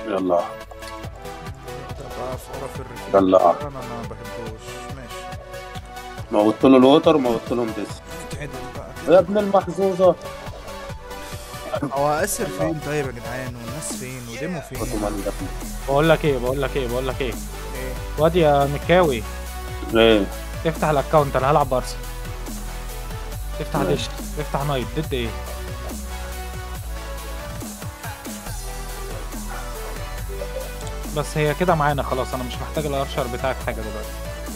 يلا انت بقى في قرف الريفلكت يلا. انا ما بحبوش ماشي موتت له الوتر وموتت لهم ديس نتعدل بقى يا ابن المحظوظه هو اسر فين طيب يا جدعان والناس فين وديمو فين اوتومان ده بقول لك ايه بقول لك ايه بقول لك ايه ايه واد يا مكاوي ايه افتح الاكونت انا هلعب بارسا افتح ماشي. ديش افتح نايت ضد ايه بس هي كده معانا خلاص انا مش محتاج الارشر بتاعك حاجه دلوقتي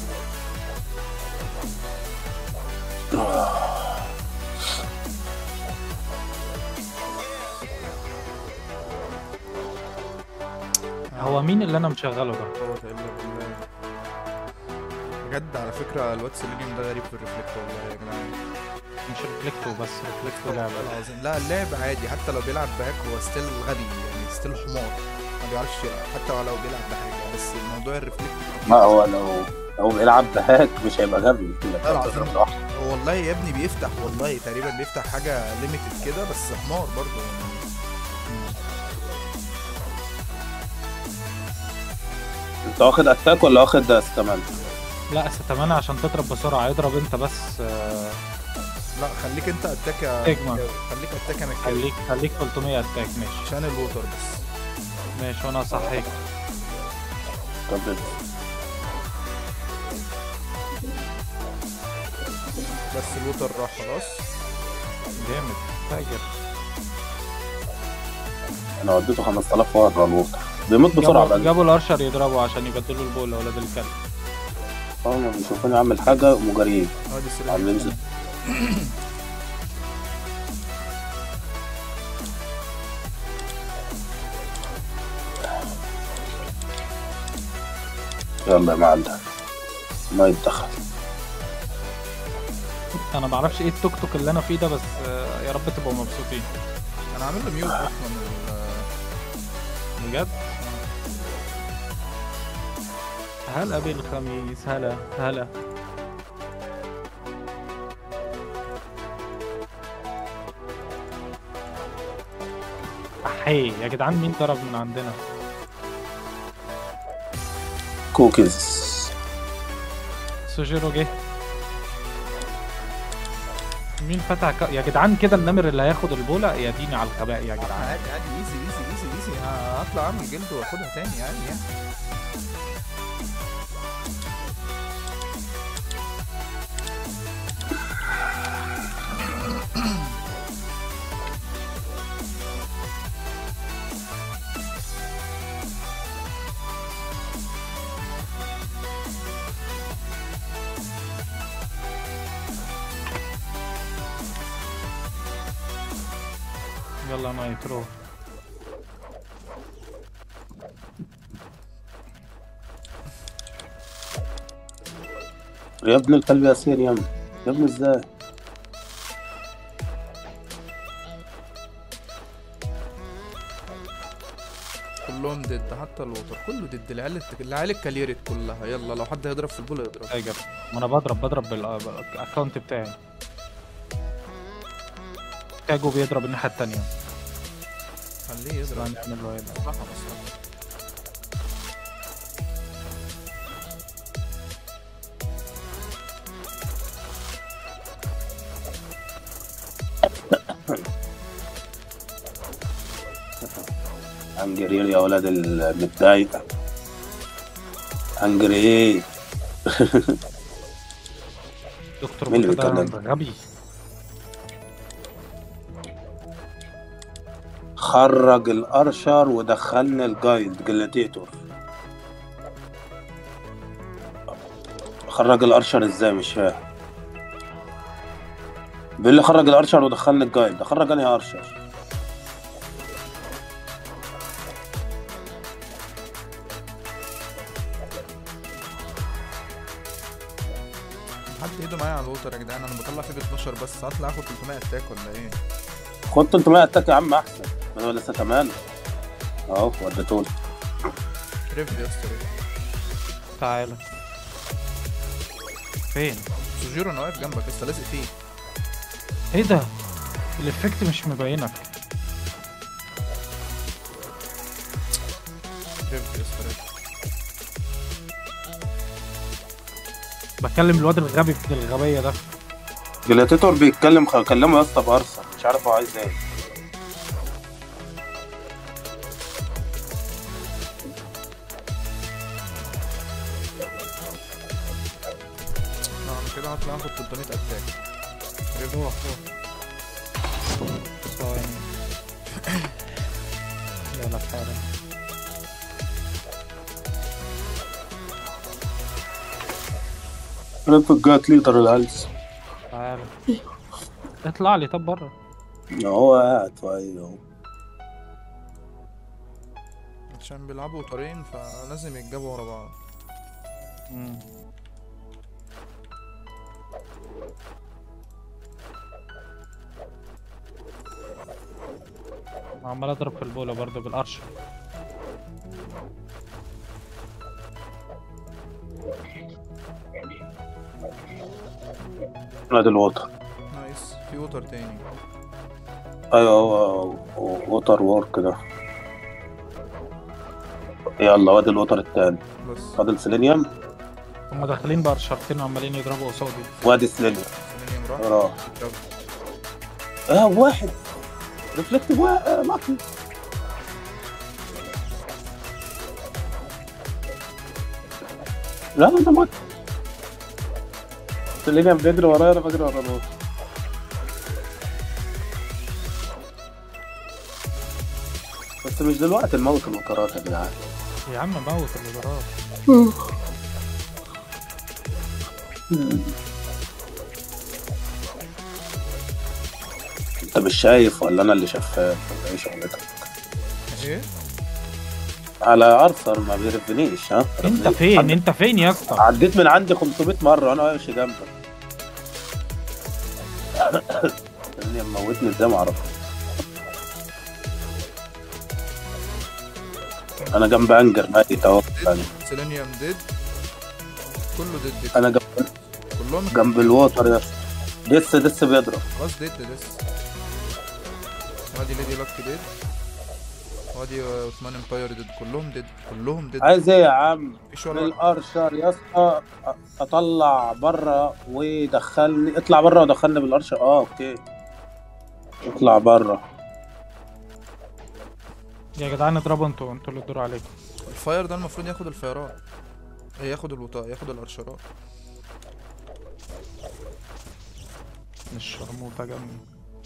هو مين اللي انا مشغله ده قوة الا بالله بجد على فكرة الواد سيلينيوم ده غريب في الريفلكت والله يا جدعان مش ريفلكتو بس ريفلكتو لعبه والله العظيم لا اللعب عادي حتى لو بيلعب باك هو ستيل غبي يعني ستيل حمار ما بيعرفش يلعب حتى لو بيلعب بحاجة بس موضوع الريفلكت ما هو لو لو بيلعب بهاك مش هيبقى غبي لا العظيم هو والله يا ابني بيفتح والله تقريبا بيفتح حاجة ليميتد كده بس حمار برضه يعني انت واخد اتاك ولا واخد استمان؟ لا استمانة عشان تضرب بسرعه اضرب انت بس آه، لا خليك انت اتاك يا اجمع. خليك اتاك انا كده خليك خليك 300 اتاك ماشي عشان الوتر بس ماشي وانا اصحيك طب بس الوتر راح خلاص جامد فاجر انا وديته 5000 مره الوتر بيموت بسرعه جابوا, بقى جابوا الارشر يضربوا عشان يبدلوا البول اولاد الكلب اول ما بيشوفوني اعمل حاجه مجريين ادي السيلينيوم عاملين زي يلا يا معلم ما يتدخل انا معرفش ايه التوك توك اللي انا فيه ده بس آه، يا رب تبقوا مبسوطين انا عامل له ميوت اصلا ال- بجد هلا بالخميس هلا هلا احي يا جدعان مين ضرب من عندنا كوكيز سوجيرو جه مين فتح ك... يا جدعان كده النمر اللي هياخد البوله يا ديني على الغباء يا جدعان عادي عادي ايزي ايزي ايزي ايزي هطلع اعمل جلد واخدها تاني عادي يعني يلا نايترو يا ابن الكلب ياسين يا ابني يا ابني ازاي كلهم ضد حتى الوتر كله ضد العيال الت- العيال الكاليرت كلها يلا لو حد هيضرب في البول يضرب تايجر ما انا بضرب بضرب بال- بالاكونت بتاعي تاجو بيضرب الناحيه التانيه خليه يضرب نعمل له ايه بقى؟ مصلحة مصلحة هنجري يا ولاد المتضايق هنجري دكتور مين اللي بوتا ده بيتكلم؟ غبي خرج الارشر ودخلني الجايد جلاتيتور خرج الارشر ازاي مش فاهم بيقول لي خرج الارشر ودخلني الجايد ده خرج انهي ارشر حد ايده معايا على الوتر يا جدعان انا بطلع فيه ب 12 بس هطلع اخد 300 اتاك ولا ايه خد 300 اتاك يا عم احسن ما انا لسه كمان اهو وديتولي ريف يا اسطى ريف تعالى فين سوجيرو انا واقف جنبك لسه لازق فيه ايه ده الافكت مش مبينك ريف يا اسطى ريف بكلم الواد الغبي ابن الغبيه ده جلاتيتور بيتكلم خ- كلمه يا اسطى بارسا مش عارف هو عايز ايه اه انا كده هطلع اخد 300 اتاك ريف روح روح ثواني يلا حالا ريف جات ليدر الهلس تعال اطلع لي طب بره هو قاعد طيب اهو عشان بيلعبوا طريقين فلازم يتجابوا ورا بعض عمال اضرب في البوله برضه بالقرشه نادي الوتر نايس في ووتر تاني ايوه هو ووتر وورك ده يلا وادي الوتر التاني بس فاضل سيلينيوم هم داخلين بقرشرتين وعمالين يضربوا قصادي وادي سيلينيوم سيلينيوم راح راح طب اه واحد ريفلكتيف واحد ماكي لا لا ده ماكي سيلينيوم بيجري ورايا انا بجري ورا الوتر بس مش دلوقتي الموت الوترات يا جدعان يا عم موت اللي وراه انت مش شايف ولا انا اللي شفاف ولا ايه شغلتك ايه على ارثر ما بيرفنيش ها انت فين انت فين يا اسطى عديت من عندي 500 مره وانا واقف جنبك اللي موتني ازاي ما اعرف انا جنب انجر ميت اهو يعني سيلينيوم ديد كله ديد ديد انا جنب كلهم جنب الوتر يا اسطى دس دس بيضرب خلاص ديد لسه وادي ليدي لك ديد وادي عثمان امباير ديد كلهم ديد كلهم ديد عايز ايه يا عم مفيش ولا الارشر يا اسطى أ- اطلع بره ويدخلني اطلع بره ودخلني بالارشر اه اوكي اطلع بره يا جدعان اضربوا انتوا انتوا اللي الدور عليكم الفاير ده المفروض ياخد الفايرات ايه ياخد الوطا ياخد الارشرات مش شرموطه جنبي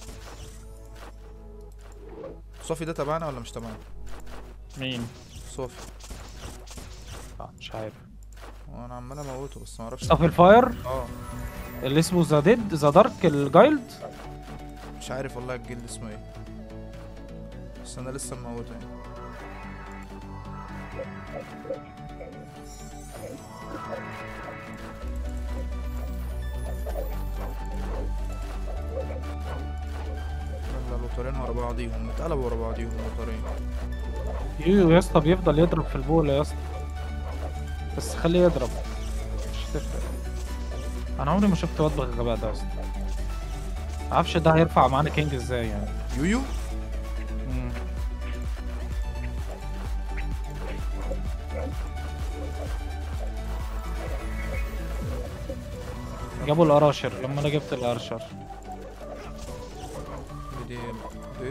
صافي ده تبعنا ولا مش تبعنا مين صافي آه مش عارف وانا عمال اموته بس ما اعرفش صف الفاير اه اللي اسمه ذا ديد ذا دارك الجايلد مش عارف والله الجلد اسمه ايه بس انا لسه مموته يعني يلا الوترين ورا بعضيهم اتقلبوا ورا بعضيهم الوترين يو يا اسطى بيفضل يضرب في البوله يا اسطى بس خليه يضرب مش هتفرق انا عمري ما شفت واد بالغباء ده يا اسطى معرفش ده هيرفع معانا كينج ازاي يعني يويو مم. جابوا الاراشر لما انا جبت الارشر دي ديد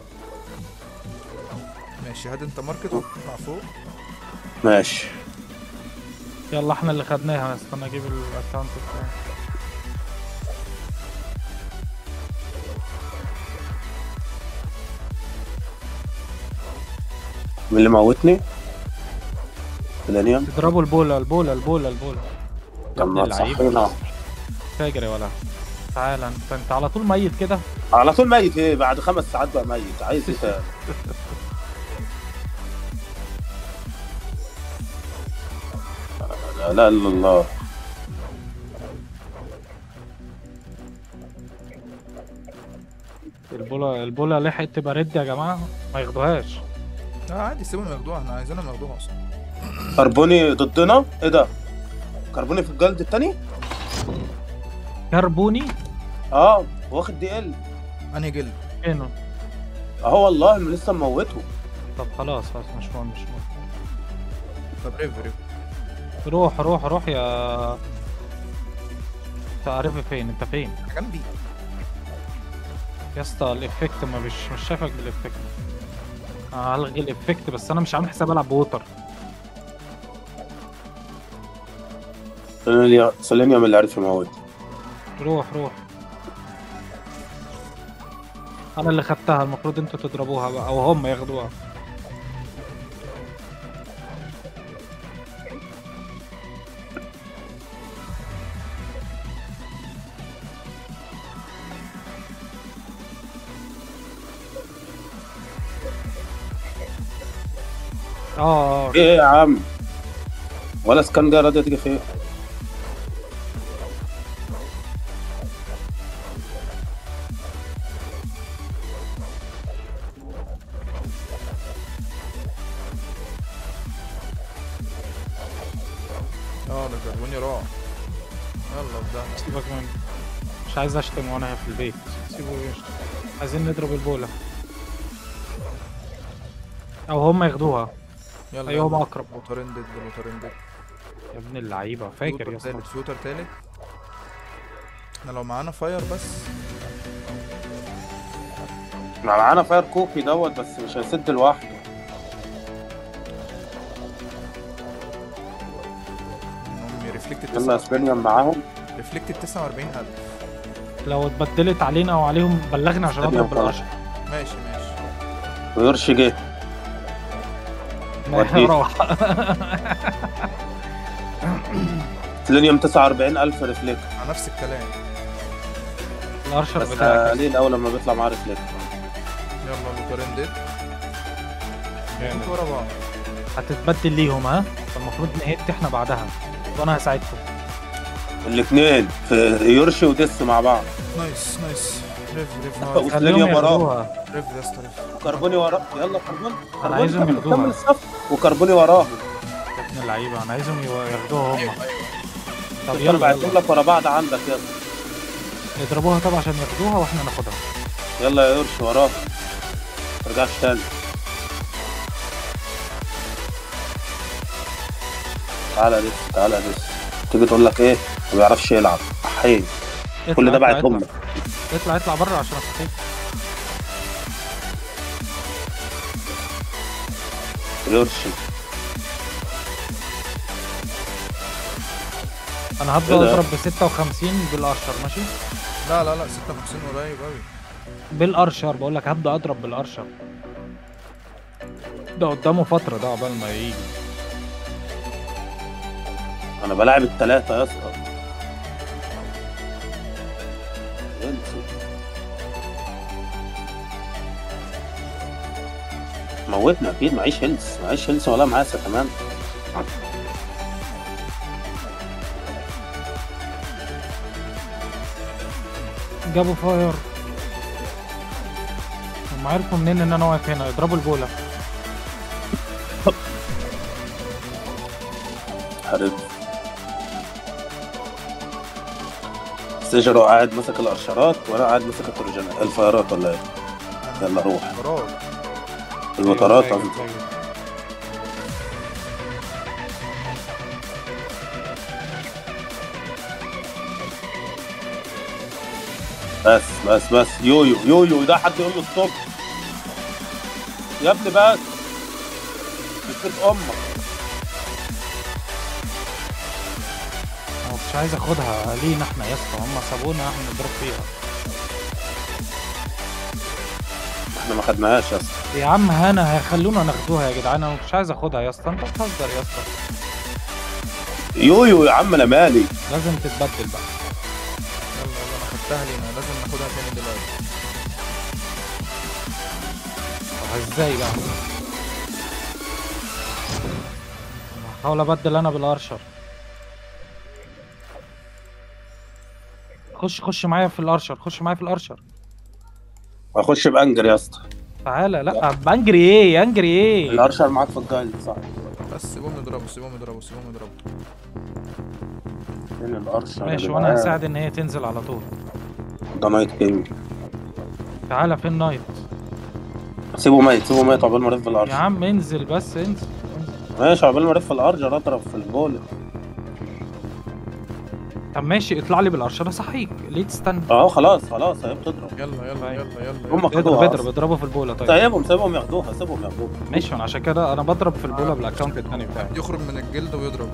ماشي هات انت ماركت واطلع فوق ماشي يلا احنا اللي خدناها استنى اجيب الاكونت بتاعي مين اللي موتني؟ سيلينيوم اضربوا البوله البوله البوله البوله طب ما اللعيب. تصحينا فاجر يا ولا تعال انت انت على طول ميت كده على طول ميت ايه بعد خمس ساعات بقى ميت عايز ايه تاني؟ لا اله الا الله البوله البوله لحقت تبقى ريد يا جماعه ما ياخدوهاش اه عادي سيبهم ياخدوها احنا عايزينهم ياخدوها اصلا كربوني ضدنا ايه ده؟ كربوني في الجلد التاني؟ كربوني اه واخد دي ال انهي جلد فينه اهو والله لسه مموته طب خلاص خلاص مش مهم مش مهم طب ريف ريف روح روح روح يا تعرفي فين انت فين جنبي يا اسطى الافكت ما مش مش شايفك بالافكت أنا هلغي الافكت بس انا مش عامل حساب العب بوتر سيلينيوم سيلينيوم اللي عرف يموت روح روح انا اللي خدتها المفروض انتوا تضربوها بقى او هم ياخدوها اه اه ايه يا عم ولا اسكندر راضيه تيجي فين اه ده جربوني راح يلا ابدا سيبك من مش عايز اشتم وانا في البيت سيبه يشتم عايزين نضرب البولة او هم ياخدوها يلا ايهم يلا. اقرب موتورندد موتورندد يا ابن اللعيبه فاكر يا فيوتر اسطى تالت فيوتر تالت احنا لو معانا فاير بس احنا معانا فاير كوكي دوت بس مش هيسد لوحده انهم ريفلكتد يلا اسبانيا معاهم ريفلكتد 49000 لو اتبدلت علينا او عليهم بلغنا عشان استنى اضرب يا بالاشهر ماشي ماشي ويرش جه وديك. روح سيلينيوم 49000 ريفليكت آه. مع نفس الكلام الارشر بس بتاعك قليل اول لما بيطلع معاه ريفليكت يلا موتورندد جامد. انتوا ورا بعض هتتبدل ليهم ها فالمفروض نهد احنا بعدها وانا هساعدكم الاثنين في يورشي وديس مع بعض نايس نايس ريف ريف أو نايس. سيلينيوم خليهم وراه. ياخدوها ريف يا اسطى ريف كربوني وراه يلا كربوني كربوني عايزهم كمل- ياخدوها. كمل الصف وكربوني وراه يا ابن اللعيبه انا عايزهم يو- ياخدوها هم طب انا يلا بعتهم يلا لك ورا بعض عندك يلا اضربوها طب عشان ياخدوها واحنا ناخدها يلا يا يورشي وراه ترجعش تاني تعالى ديس تعالى ديس تيجي تقول لك ايه ما بيعرفش يلعب حين كل ده اطلع- بعتهم اطلع- لك اطلع اطلع بره عشان استفيد يورشي انا هبدا إيه ده؟ اضرب ب 56 بالارشر ماشي لا لا لا 56 قريب قوي بالارشر بقول لك هبدا اضرب بالارشر ده قدامه فتره ده عقبال ما يجي انا بلاعب الثلاثه يا اسطى انسى. موتنا اكيد معيش هيلث معيش هيلث ولا معاسه كمان جابوا فاير هم عرفوا منين ان انا واقف هنا يضربوا البوله حارب سيجرو قاعد ماسك الارشرات وانا قاعد ماسك التروجانات الفايرات ولا ايه يلا روح قرار المطارات أيوة، قصدي. فاجر، فاجر. بس بس بس يويو يويو ده حد يقول له ستوب يا ابني بس يخرب امك انا مش عايز اخدها لينا احنا يا اسطى هم سابونا احنا نضرب فيها احنا ما خدناهاش يا اسطى يا عم هنا هيخلونا ناخدوها يا جدعان انا مش عايز اخدها يا اسطى انت بتهزر يا اسطى يويو يا عم انا مالي لازم تتبدل بقى يلا يلا انا خدتها لينا لازم ناخدها تاني دلوقتي طب ازاي بقى هحاول ابدل انا بالارشر خش خش معايا في الارشر خش معايا في الارشر اخش بانجر يا اسطى تعالى لا بنجري ايه انجري ايه الارشر معاك في الجايد صح بس سيبهم يضربوا سيبهم يضربوا سيبهم يضربوا فين الارشر يا ماشي جدعان؟ وانا هساعد ان هي تنزل على طول ده نايت كينج تعالى فين نايت سيبه ميت سيبه ميت عقبال ما رف يا الارشر عم انزل بس انزل انزل ماشي عقبال ما الف الارجر اضرب في البول طب ماشي اطلع لي بالارشره صحيك ليه تستنى اه خلاص خلاص هي بتضرب يلا يلا طيب. يلا يلا هم اضرب خدوها اضرب أصلاً. اضربه في البوله طيب سيبهم سيبهم ياخدوها سيبهم ياخدوها ماشي انا عشان كده انا بضرب في البوله بالاكونت التاني بتاعي يخرج من الجلد ويضرب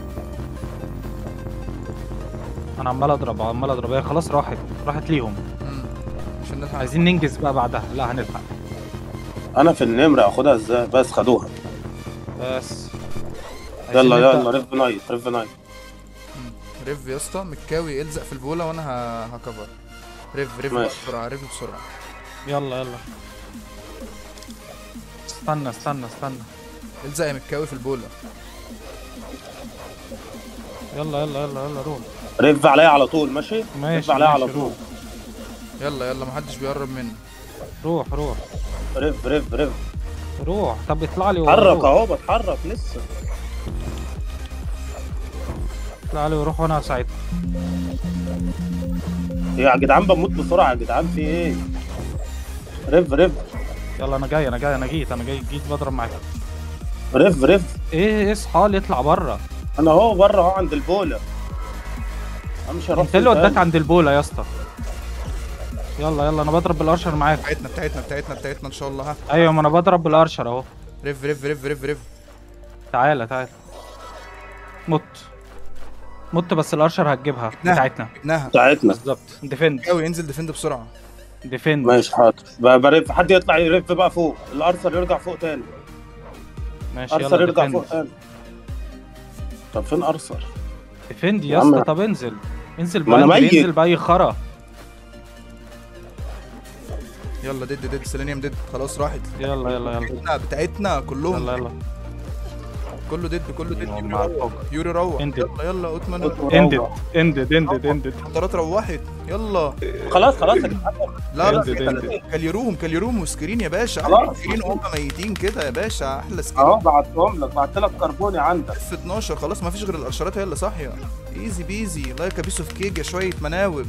انا عمال اضرب عمال اضرب هي خلاص راحت راحت ليهم مم. عشان نلحق عايزين ننجز بقى بعدها لا هنلحق انا في النمرة اخدها ازاي بس خدوها بس عايزين يلا نبدأ- يلا ريف نايت ريف نايت مم. ريف يا اسطى متكاوي الزق في البوله وانا ه- هكفر ريف ريف ماشي. بسرعه ريف بسرعه يلا يلا استنى استنى استنى الزق يا متكاوي في البوله يلا يلا يلا يلا روح ريف عليا على طول ماشي ريف ماشي عليا على ماشي طول روح يلا يلا محدش بيقرب مني روح روح ريف ريف ريف روح طب اطلع لي اتحرك وروح. اهو بتحرك لسه اطلع لي وروح وانا هساعدك يا جدعان بموت بسرعة يا جدعان في ايه ريف ريف يلا انا جاي انا جاي انا جيت انا جاي جيت بضرب معاك ريف ريف ايه اصحى لي اطلع بره انا اهو بره اهو عند البولة امشي اروح انت اللي فين وداك تاني؟ عند البوله يا اسطى يلا يلا انا بضرب بالارشر معاك بتاعتنا بتاعتنا بتاعتنا بتاعتنا ان شاء الله ها ايوه ما انا بضرب بالارشر اهو ريف ريف ريف ريف ريف تعالى تعالى مت مت بس الارشر هتجيبها نعم. بتاعتنا جبناها بتاعتنا بالظبط ديفند متكاوي انزل ديفند بسرعه ديفند ماشي حاضر ب- بريف حد يطلع يرف بقى فوق الارثر يرجع فوق تاني ماشي ارثر يلا يرجع ديفند فوق تاني طب فين ارثر ديفند يا يا عم. اسطى طب انزل انزل ما أنا بقى ميت. انزل باي خرا يلا ديد ديد سيلينيوم ديد خلاص راحت يلا يلا يلا بتاعتنا بتاعتنا كلهم يلا يلا كله ديد كله ديد هم يوري على روح الفوق. يوري روح اندد. يلا يلا اوتمان اندد اندد اندد اندد الطيارات روحت يلا خلاص خلاص يا جدعان لا لا اندد اندد كاليروهم كاليروهم وسكرين يا باشا خلاص. احلى سكرين وهم ميتين كده يا باشا احلى سكرين اهو بعتهم لك بعت لك كربوني عندك اف 12 خلاص ما فيش غير الارشرات هي اللي صاحيه ايزي بيزي لايك بيس اوف كيك يا شويه مناوب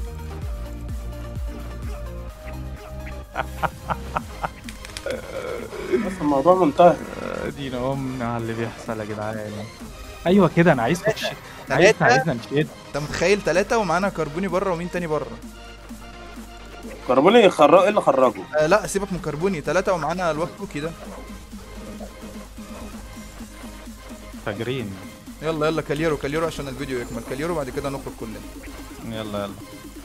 بس الموضوع منتهي ادينا امنا على اللي بيحصل يا جدعان ايوه كده انا عايز اخش تلاتة. عايزنا عايزنا نشد انت متخيل ثلاثه ومعانا كربوني بره ومين تاني بره كربوني خرج ايه اللي خرجه آه لا سيبك من كربوني ثلاثه ومعانا الواد كوكي ده فاجرين يلا يلا كاليرو كاليرو عشان الفيديو يكمل كاليرو بعد كده نخرج كلنا يلا يلا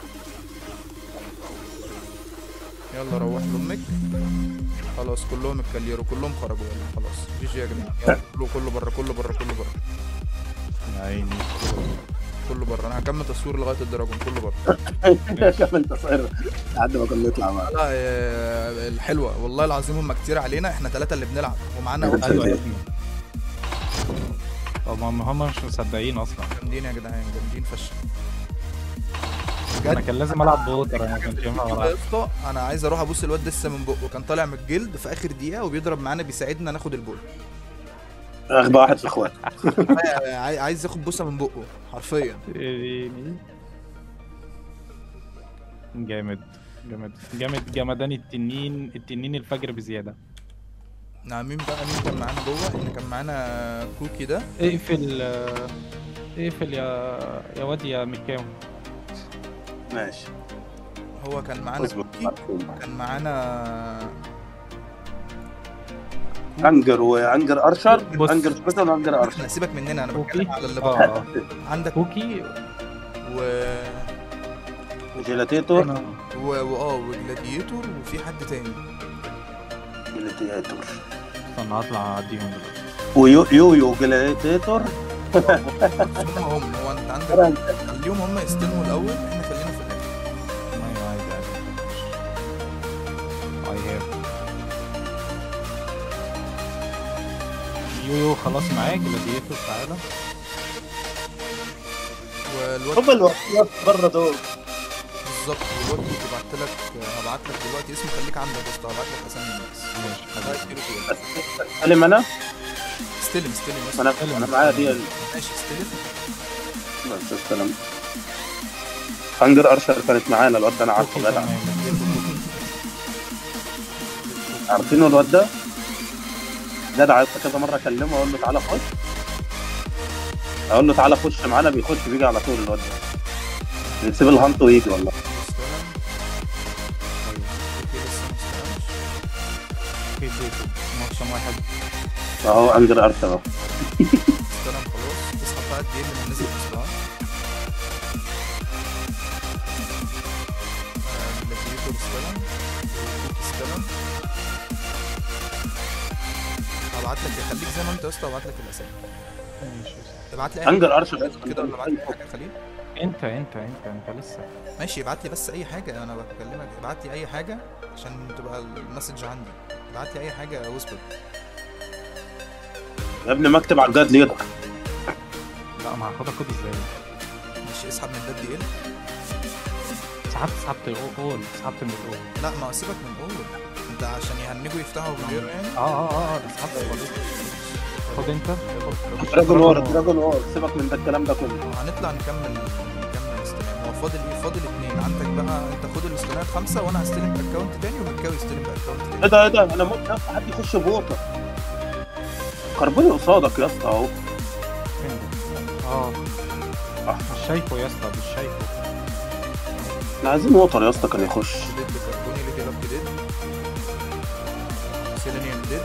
يلا روح لامك خلاص كلهم اتكليروا كلهم خرجوا يلا خلاص جي جي يا جماعه يلا كله كله بره كله بره كله بره يا عيني كله بره انا هكمل تصوير لغايه الدراجون كله بره كمل تصوير لحد ما كنا نطلع بقى لا آه، الحلوه والله العظيم هم كتير علينا احنا ثلاثه اللي بنلعب ومعانا أيوة. ايوه يا ابني هم هم مش مصدقين اصلا جامدين يا جدعان جامدين فشخ انا بجد كان لازم العب بوتر انا ما كانش ينفع يا العب اسطى انا عايز اروح ابص الواد لسه من بقه كان طالع من الجلد في اخر دقيقه وبيضرب معانا بيساعدنا ناخد البول اغبى واحد في اخواتي عاي- عايز ياخد بوسه من بقه حرفيا جامد جامد جامد جمدان التنين التنين الفجر بزياده نعم مين بقى مين كان معانا جوه احنا كان معانا كوكي ده اقفل آه، اقفل يا يا واد يا مكاوي ماشي هو كان معانا اظبط كوكي كان معانا انجر وانجر ارشر بص. انجر سبيشال وانجر ارشر احنا سيبك مننا انا كوكي بتكلم على اللي بره اه عندك كوكي و جيلاتيتور انا و واه وجلاديتور وفي حد تاني جيلاتيتور استنى هطلع اعديهم دلوقتي ويو يو يو جيلاتيتور هم هم هو انت عندك خليهم هم يستلموا الاول احنا خلينا في الاخر ايوه عادي عادي اي هاف يو يو خلاص معاك جلاديتور تعالى والواد هم الوحيات بره دول بالظبط والواد كنت بعت لك هبعت لك دلوقتي اسمه خليك عندك يا اسطى هبعت لك اسامي الناس ماشي الله حبيبي. يكتبه فيها. سلم انا استلم استلم بس انا انا معايا دي ال- ماشي استلم بس السلام انجر ارشر كانت معانا الواد ده انا عارفه كوكي جدع تمام. عارفين الواد ده جدع لسه كذا مره اكلمه اقول له تعالى خش اقول له تعالى خش معانا بيخش بيجي على طول الواد ده بيسيب الهانت ويجي والله استلم اوكي لسه ما استلمش في تيتو ماتش واحد اهو انجر ارسنال اهو استلم خلاص اسحب بقى الجيم من نزل بسرعه لكيتو استلم كوكي استلم هبعت لك خليك زي ما انت يا اسطى هبعت لك الاسامي ماشي يا اسطى. ابعت لي اي انجر حاجه ارسنال كده ولا ابعت لي حاجه يا خليل انت انت انت انت لسه ماشي ابعت لي بس اي حاجه انا بكلمك ابعت لي اي حاجه عشان تبقى المسج عندي ابعت لي اي حاجه واسبر يا ابني ما اكتب على الجاد ليدر لا ما هاخدها كود ازاي ماشي اسحب من ده دي ال سحبت سحبت الاول سحبت من الاول لا ما سيبك من اول انت عشان يهنجوا يفتحوا غير يعني اه اه اه اه سحبت خلاص خد انت دراجون وور دراجون وور سيبك من ده الكلام ده كله هنطلع نكمل نكمل استلام هو فاضل ايه فاضل اتنين عندك بقى انت خد الاستلام خمسه وانا هستلم باكونت تاني ومكاوي يستلم باكونت ايه تاني ده ايه ده انا ممكن أفتح حد يخش بوطه كربوني قصادك يا اسطى اهو فين ده؟ اه آه. مش شايفه يا اسطى مش شايفه احنا عايزين ووتر يا اسطى كان يخش ديد كربوني ليدي لاب ديد سيلينيوم ديد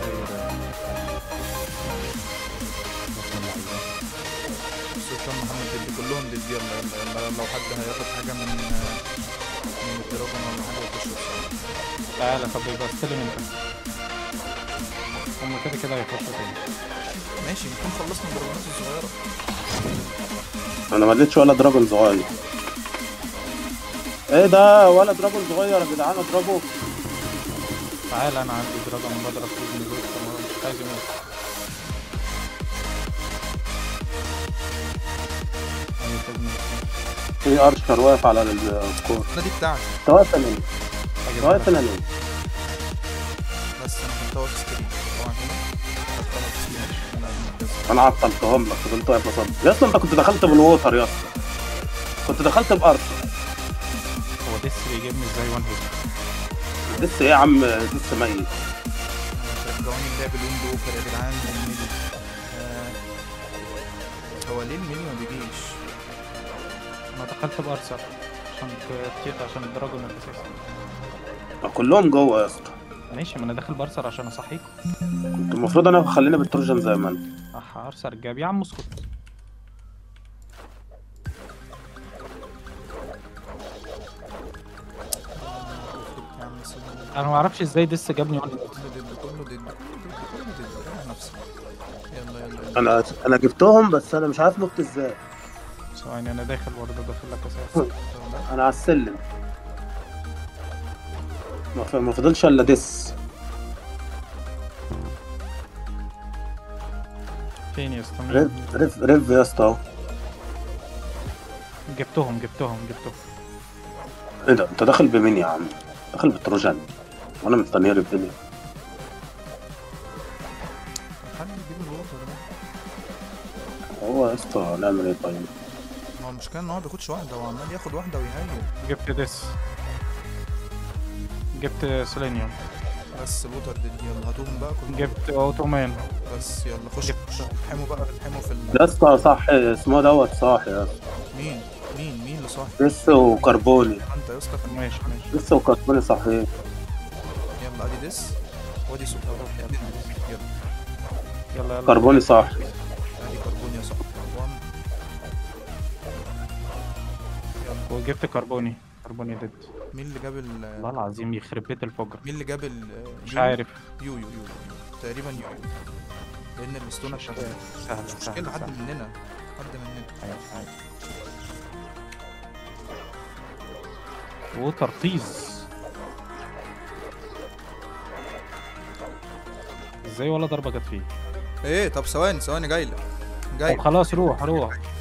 سلطان محمد ديد كلهم ديد يلا يلا يلا لو حد هياخد حاجه من من الدراجون ولا حاجه يخش بسرعه تعالى طب يبقى استلم انت هم كده كده هيخشوا تاني ماشي نكون خلصنا الدراجونات الصغيره انا ما اديتش ولا دراجون صغير ايه ده ولا دراجون صغير يا جدعان اضربه تعالى انا عندي دراجون بضرب فيه من دول مش عايز يموت أيوة، طب ماشي. في ارشر واقف على الكور انا دي بتاعتي انت واقف انا ليه؟ أجيب انت واقف لك. انا ليه؟ بس انا كنت واقف سكرين طبعا هنا طب خلاص ماشي انا مركز. انا عطلتهم لك فضلت واقف اصد يا اسطى انت كنت دخلت بالووتر يا اسطى كنت دخلت بارسنال هو ديس بيجيبني ازاي وان هيت لسه ايه يا عم لسه ميت رجعوني اللعب الويند اوفر يا جدعان الميدي آه، هو ليه الميدي ما بيجيش انا دخلت بارسل عشان كتير عشان الدراجون الاساسي كلهم جوه يا اسطى ماشي ما انا داخل بارسل عشان اصحيك كنت المفروض انا خلينا بالتروجن زي ما انت اح ارسل جاب يا عم اسكت يا عم سيبني. انا ما اعرفش ازاي ديس جابني وان هيت كله ضد كله ضد كله ضد كله ضد رايح نفسك يلا يلا يلا انا انا جبتهم بس انا مش عارف نط ازاي ثواني انا داخل برضه داخل لك اساسا انا على السلم ما ف- ما فضلش الا ديس فين يا اسطى ريف مين؟ ريف ريف يا اسطى اهو جبتهم جبتهم جبتهم ايه ده انت داخل بمين يا عم داخل بالتروجن وانا مستنيه ريف ليه حد يجيب الوتر ده هو يا اسطى نعمل ايه طيب ما هو المشكله ان هو ما بياخدش واحده هو عمال ياخد واحده ويهاجم جبت ديس جبت سيلينيوم بس الوتر ضد يلا هاتوهم بقى كلهم جبت اوتومان بس يلا خش جبت. خش الحموا بقى الحموا في ال... يا اسطى صح اسمه دوت صح يا اسطى مين مين مين اللي صاحي ديس وكربوني انت يا اسطى كان ماشي ماشي ديس وكربوني صحيح يلا ادي ديس وادي سوبر يلا يلا يلا يلا كربوني صح ادي كربون يا صاحبي وان يلا وجبت كربوني كربوني ضد مين اللي جاب ال والله العظيم يخرب بيت الفجر مين اللي جاب ال مش يو؟ عارف يو يو يو تقريبا يو لان الاسطوانه شغاله سهل مش سهل مشكله حد سهل مننا حد مننا عادي عادي ووتر طيز ازاي ولا ضربه جت فيه ايه طب ثواني ثواني جاي لك جاي طب خلاص روح روح